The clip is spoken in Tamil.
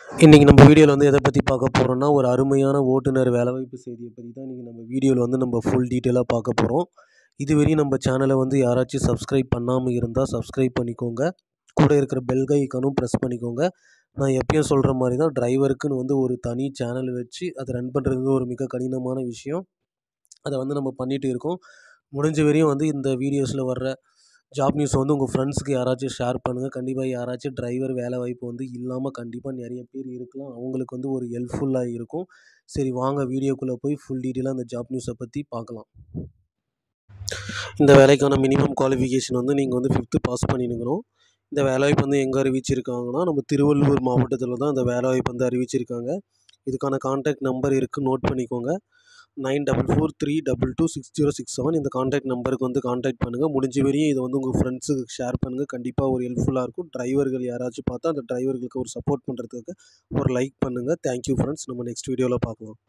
இன்றைக்கி நம்ம வீடியோவில் வந்து எதை பற்றி பார்க்க போகிறோம்னா ஒரு அருமையான ஓட்டுநர் வேலைவாய்ப்பு செய்தியை பற்றி தான் இன்றைக்கி நம்ம வீடியோவில் வந்து நம்ம ஃபுல் டீட்டெயிலாக பார்க்க போகிறோம் இதுவரையும் நம்ம சேனலை வந்து யாராச்சும் சப்ஸ்கிரைப் பண்ணாமல் இருந்தால் சப்ஸ்கிரைப் பண்ணிக்கோங்க கூட இருக்கிற பெல் ஐக்கானும் ப்ரெஸ் பண்ணிக்கோங்க நான் எப்பயும் சொல்கிற மாதிரி தான் டிரைவருக்குன்னு வந்து ஒரு தனி சேனல் வச்சு அதை ரன் பண்ணுறது ஒரு மிக கடினமான விஷயம் அதை வந்து நம்ம பண்ணிகிட்டு இருக்கோம் முடிஞ்ச வரையும் வந்து இந்த வீடியோஸில் வர்ற ஜாப் நியூஸ் வந்து உங்கள் ஃப்ரெண்ட்ஸுக்கு யாராச்சும் ஷேர் பண்ணுங்கள் கண்டிப்பாக யாராச்சும் டிரைவர் வேலை வாய்ப்பு வந்து இல்லாமல் கண்டிப்பாக நிறைய பேர் இருக்கலாம் அவங்களுக்கு வந்து ஒரு ஹெல்ப்ஃபுல்லாக இருக்கும் சரி வாங்க வீடியோக்குள்ளே போய் ஃபுல் டீட்டெயிலாக அந்த ஜாப் நியூஸை பற்றி பார்க்கலாம் இந்த வேலைக்கான மினிமம் குவாலிஃபிகேஷன் வந்து நீங்கள் வந்து ஃபிஃப்த்து பாஸ் பண்ணிருக்கணும் இந்த வேலைவாய்ப்பு வந்து எங்கே அறிவிச்சிருக்காங்கன்னா நம்ம திருவள்ளூர் மாவட்டத்தில் தான் இந்த வேலைவாய்ப்பு வந்து அறிவிச்சிருக்காங்க இதுக்கான கான்டாக்ட் நம்பர் இருக்குது நோட் பண்ணிக்கோங்க nine double four three double two six zero six seven இந்த கான்டாக்ட் நம்பருக்கு வந்து கான்டாக்ட் பண்ணுங்கள் முடிஞ்ச வரையும் இதை வந்து உங்கள் ஃப்ரெண்ட்ஸுக்கு ஷேர் பண்ணுங்கள் கண்டிப்பாக ஒரு ஹெல்ப்ஃபுல்லாக இருக்கும் டிரைவர்கள் யாராச்சும் பார்த்தா அந்த டிரைவர்களுக்கு ஒரு சப்போர்ட் பண்ணுறதுக்கு ஒரு லைக் பண்ணுங்கள் தேங்க்யூ ஃப்ரெண்ட்ஸ் நம்ம நெக்ஸ்ட் வீடியோவில் பார்க்கலாம்